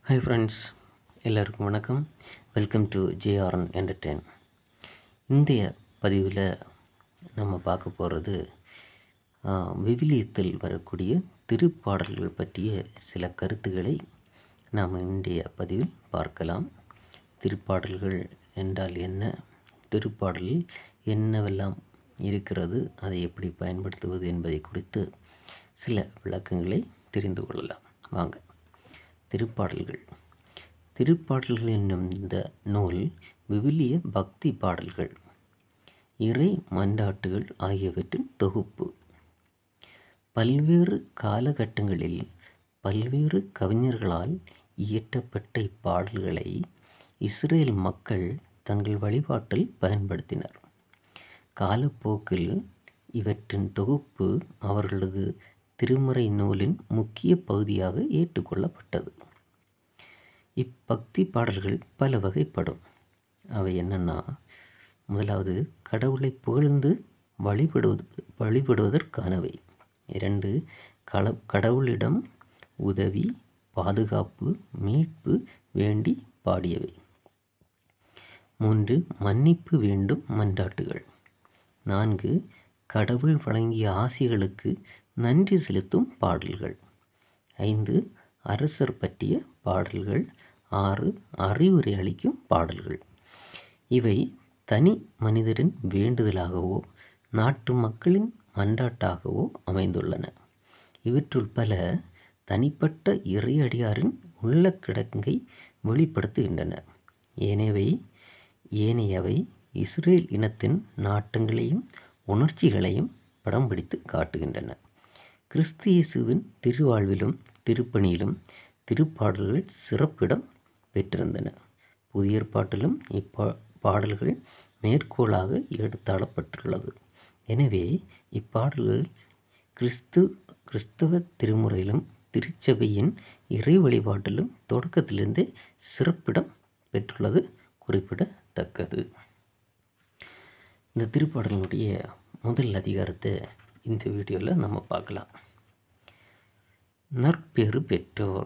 hi friends எல்லாருக்கும் வணக்கம் welcome to ஜேஆர்என் entertain இந்திய பதிவில் நம்ம பார்க்க போகிறது விவிலியத்தில் வரக்கூடிய திருப்பாடல்கள் பற்றிய சில கருத்துக்களை நாம் இன்றைய பதிவில் பார்க்கலாம் திருப்பாடல்கள் என்றால் என்ன திருப்பாடலில் என்னவெல்லாம் இருக்கிறது அதை எப்படி பயன்படுத்துவது என்பதை குறித்து சில விளக்கங்களை தெரிந்து கொள்ளலாம் வாங்க திருப்பாடல்கள் திருப்பாடல்கள் என்னும் இந்த நூல் விவிலிய பக்தி பாடல்கள் இறை மன்றாட்டுகள் ஆகியவற்றின் தொகுப்பு பல்வேறு காலகட்டங்களில் பல்வேறு கவிஞர்களால் இயற்றப்பட்ட இப்பாடல்களை இஸ்ரேல் மக்கள் தங்கள் வழிபாட்டில் பயன்படுத்தினர் காலப்போக்கில் இவற்றின் தொகுப்பு அவர்களது திருமறை நூலின் முக்கிய பகுதியாக ஏற்றுக்கொள்ளப்பட்டது இப்பக்தி பாடல்கள் பல வகைப்படும் அவை என்னென்னா முதலாவது கடவுளை புகழ்ந்து வழிபடுவது வழிபடுவதற்கானவை இரண்டு கள கடவுளிடம் உதவி பாதுகாப்பு மீட்பு வேண்டி பாடியவை மூன்று மன்னிப்பு வேண்டும் மன்றாட்டுகள் நான்கு கடவுள் வழங்கிய ஆசிகளுக்கு நன்றி செலுத்தும் பாடல்கள் ஐந்து அரசர் பற்றிய பாடல்கள் ஆறு அறிவுரை அளிக்கும் பாடல்கள் இவை தனி மனிதரின் வேண்டுதலாகவோ நாட்டு மக்களின் மன்றாட்டாகவோ அமைந்துள்ளன இவற்றுள் பல தனிப்பட்ட இறையடியாரின் உள்ள கிடங்கை வெளிப்படுத்துகின்றன ஏனையவை ஏனையவை இஸ்ரேல் இனத்தின் நாட்டங்களையும் உணர்ச்சிகளையும் படம் பிடித்து காட்டுகின்றன கிறிஸ்து இயேசுவின் திருவாழ்விலும் திருப்பணியிலும் திருப்பாடல்கள் சிறப்பிடம் பெற்றிருந்தன புதிய ஏற்பாட்டிலும் இப்பா பாடல்கள் மேற்கோளாக எடுத்தாளப்பட்டுள்ளது எனவே இப்பாடல்கள் கிறிஸ்து கிறிஸ்தவ திருமுறையிலும் திருச்சபையின் இறை வழிபாட்டிலும் தொடக்கத்திலிருந்தே சிறப்பிடம் பெற்றுள்ளது குறிப்பிடத்தக்கது இந்த திருப்பாடலுடைய முதல் அதிகாரத்தை இந்த வீடியோவில் நம்ம பார்க்கலாம் நற்பேறு பெற்றோர்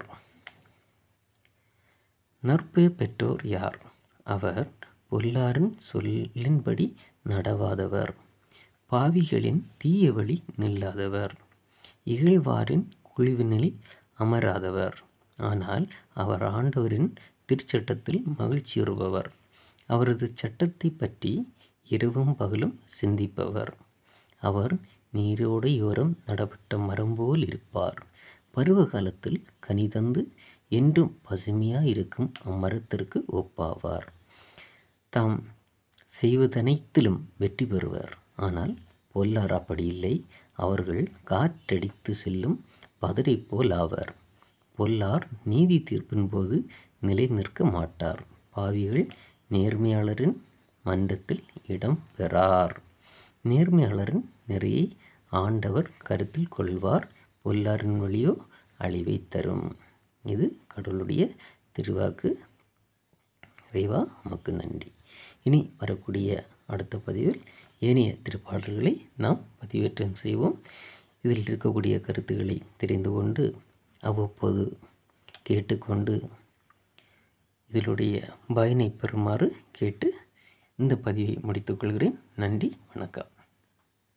நற்பேர் பெற்றோர் யார் அவர் பொல்லாரின் சொல்லின்படி நடவாதவர் பாவிகளின் தீய வழி நில்லாதவர் இகழ்வாரின் குழிவினில் அமராதவர் ஆனால் அவர் ஆண்டவரின் திருச்சட்டத்தில் மகிழ்ச்சியுறுபவர் அவரது சட்டத்தை பற்றி இரவும் பகலும் சிந்திப்பவர் அவர் நீரோடையோரம் நடப்பட்ட மரம் போல் இருப்பார் பருவ காலத்தில் கனி தந்து என்றும் பசுமையாக இருக்கும் அம்மரத்திற்கு ஒப்பாவார் தாம் செய்வதனைத்திலும் வெற்றி பெறுவர் ஆனால் பொல்லார் அப்படி இல்லை அவர்கள் காற்றடித்து செல்லும் பதரை போல் ஆவர் பொல்லார் நீதி தீர்ப்பின் போது நிலை நிற்க மாட்டார் பாவிகள் நேர்மையாளரின் மன்றத்தில் இடம் பெறார் நேர்மையாளரின் நிறையை ஆண்டவர் கருத்தில் கொள்வார் பொல்லாரின் வழியோ அழிவை தரும் இது கடவுளுடைய திருவாக்கு இறைவா நமக்கு நன்றி இனி வரக்கூடிய அடுத்த பதிவில் ஏனைய திருப்பாடல்களை நாம் பதிவேற்றம் செய்வோம் இதில் இருக்கக்கூடிய கருத்துக்களை தெரிந்து கொண்டு அவ்வப்போது கேட்டுக்கொண்டு இதனுடைய பயனை பெறுமாறு கேட்டு இந்த பதிவை முடித்துக்கொள்கிறேன் நன்றி வணக்கம்